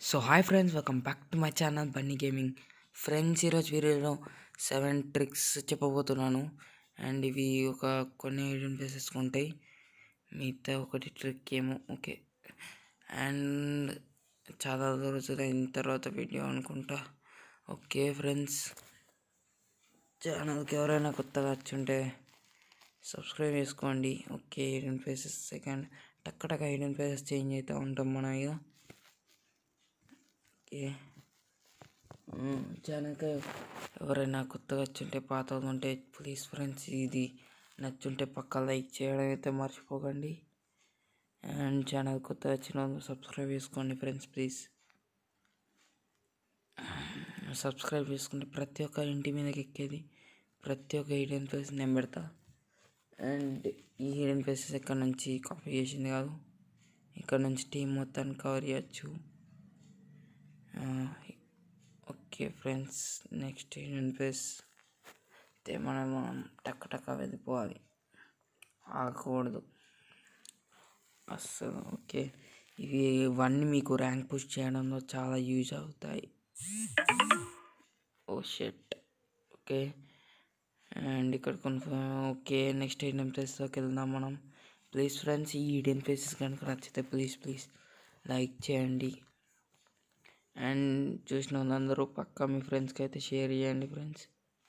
so hi friends welcome back to my channel bunny gaming friends ఈరోజు వీడియోలో seven tricks చెప్పబోతున్నాను and ఇవి ఒక కొన్ని ఐడెంట్ ప్లేసెస్ ఉంటాయి మిగతా ఒకటి ట్రిక్ ఏమో ఓకే అండ్ చాలా రోజులు అయిన తర్వాత వీడియో అనుకుంటా ఓకే ఫ్రెండ్స్ ఛానల్కి ఎవరైనా కొత్తగా వచ్చి ఉంటే సబ్స్క్రైబ్ చేసుకోండి ఓకే ఐడెంట్ ప్లేసెస్ సెకండ్ టక్క టక్క ఐడెంట్ ప్లేసెస్ చేంజ్ అవుతూ ఉంటాం మనం ఇక ఓకే ఛానల్కి ఎవరైనా కొత్తగా వచ్చుంటే పాత ఉంటే ప్లీజ్ ఫ్రెండ్స్ ఇది నచ్చుంటే పక్క లైక్ చేయడం అయితే మర్చిపోకండి అండ్ ఛానల్ కొత్తగా వచ్చిన వాళ్ళు సబ్స్క్రైబ్ చేసుకోండి ఫ్రెండ్స్ ప్లీజ్ సబ్స్క్రైబ్ చేసుకుంటే ప్రతి ఒక్క ఇంటి మీదకి ఎక్కేది ప్రతి ఒక్క హిడెన్ ప్లేస్ నేను పెడతా అండ్ ఈ హిడెన్ ప్లేసెస్ ఎక్కడ నుంచి కాపీ చేసింది కాదు ఇక్కడ నుంచి టీం మొత్తాన్ని కవర్ చేయొచ్చు okay friends next hidden place అయితే మనం మనం టక్క టక్క వెళ్ళిపోవాలి ఆగకూడదు అస్సలు ఓకే ఇవి ఇవన్నీ మీకు ర్యాంక్ పుష్ చేయడంలో చాలా యూజ్ అవుతాయి ఓ షెట్ ఓకే అండ్ ఇక్కడ కన్ఫర్మ్ ఓకే నెక్స్ట్ ఈడెన్ ప్లేస్లోకి వెళ్దాం మనం ప్లీజ్ ఫ్రెండ్స్ ఈ ఈడెన్ ప్లేసెస్ కనుక నచ్చితే ప్లీజ్ ప్లీజ్ లైక్ చేయండి అండ్ చూసిన వాళ్ళందరూ పక్కా మీ ఫ్రెండ్స్కి అయితే షేర్ చేయండి ఫ్రెండ్స్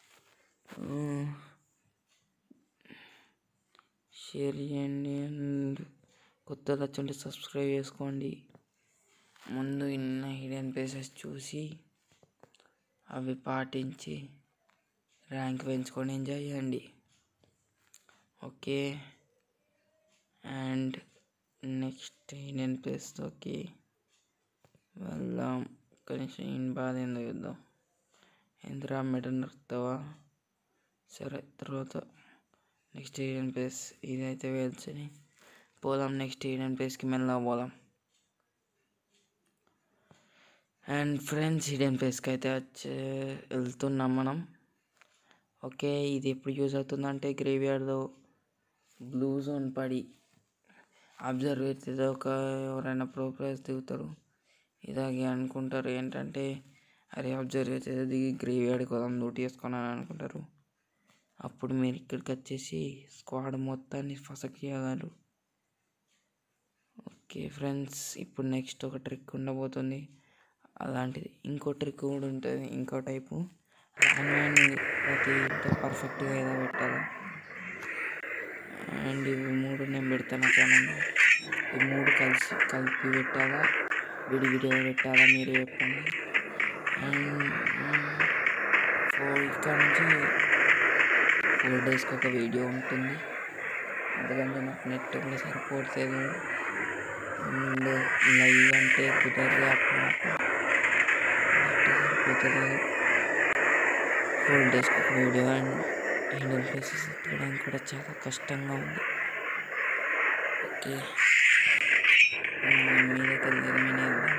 షేర్ చేయండి అండ్ కొత్త వచ్చుంటే సబ్స్క్రైబ్ చేసుకోండి ముందు ఇన్న హిడెన్ ప్లేసెస్ చూసి అవి పాటించి ర్యాంక్ పెంచుకొని ఎంజాయ్ చేయండి ఓకే అండ్ నెక్స్ట్ హిడెన్ ప్లేస్లోకి వెళ్దాం కనీసం ఇన్ బాధ ఏందో చూద్దాం ఎందురా మెడ నరుకుతావా సరే తర్వాత నెక్స్ట్ హిడెన్ ప్లేస్ ఇదైతే వేల్చని పోదాం నెక్స్ట్ హిడెన్ ప్లేస్కి మెల్లగా పోదాం అండ్ ఫ్రెండ్స్ హిడెన్ ప్లేస్కి అయితే వచ్చే వెళ్తున్నాం మనం ఓకే ఇది ఎప్పుడు యూజ్ అవుతుందంటే గ్రేవ్ యార్డ్లో బ్లూ జోన్ పడి అబ్జర్వ్ అయితే ఒక ఎవరైనా ప్రో ప్లేయర్స్ దిగుతారు ఇలాగే అనుకుంటారు ఏంటంటే అరే అబ్జర్వ్ అయితే దిగి గ్రేవ్ యార్డ్కి వదాం లూట్ చేసుకున్నాను అనుకుంటారు అప్పుడు మీరు ఇక్కడికి వచ్చేసి స్క్వాడ్ మొత్తాన్ని ఫసక్ చేయగలరు ఓకే ఫ్రెండ్స్ ఇప్పుడు నెక్స్ట్ ఒక ట్రిక్ ఉండబోతుంది అలాంటిది ఇంకో ట్రిక్ కూడా ఉంటుంది ఇంకో టైపు రామాయణి ప్రతి ఇంత పర్ఫెక్ట్గా ఏదో పెట్టాలి అండ్ ఇవి మూడు నేను పెడతాను ఛానల్లో ఈ మూడు కలిసి కలిపి పెట్టాలా విడివిడిగా పెట్టాలా మీరే చెప్పండి అండ్ ఫోర్ ఇక్కడ నుంచి ఫోర్ డేస్కి ఒక వీడియో ఉంటుంది ఎందుకంటే నాకు నెట్ కూడా సరిపోతుంది అండ్ లైవ్ అంటే కుదరదు అప్పుడు నాకు నెట్ సరిపోతుంది ఫోర్ డేస్కి ఒక వీడియో అండ్ హ్యాండిల్ ప్లేసెస్ ఎత్తడానికి కూడా చాలా కష్టంగా ఉంది ఓకే మీదకి వెళ్ళేది నేను వెళ్దాం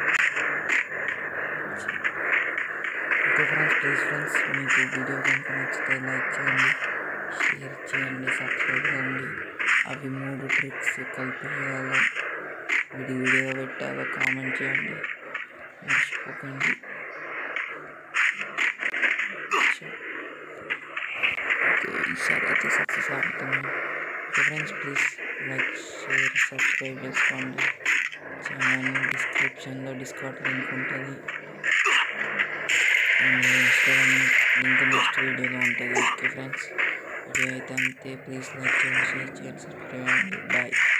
ఓకే ఫ్రెండ్స్ ప్లీజ్ ఫ్రెండ్స్ మీకు వీడియో కనుక నచ్చితే లైక్ చేయండి షేర్ చేయండి సబ్స్క్రైబ్ చేయండి అవి మూడు ట్రిక్స్ కలిపి వేయాలో వీడి వీడియో పెట్టాలో కామెంట్ చేయండి మర్చిపోకండి ఓకే ఈసారి అయితే సక్సెస్ అవుతుంది okay friends please like share subscribe చేసుకోండి ఛానల్ డిస్క్రిప్షన్లో డిస్కౌంట్ లింక్ ఉంటుంది ఇన్స్టాగ్రామ్ లింక్ నెక్స్ట్ వీడియోలో ఉంటుంది ఓకే ఫ్రెండ్స్ వీడియో అయితే అంతే ప్లీజ్ లైక్ చేయండి షేర్ చేయండి సబ్స్క్రైబ్ చేయండి బాయ్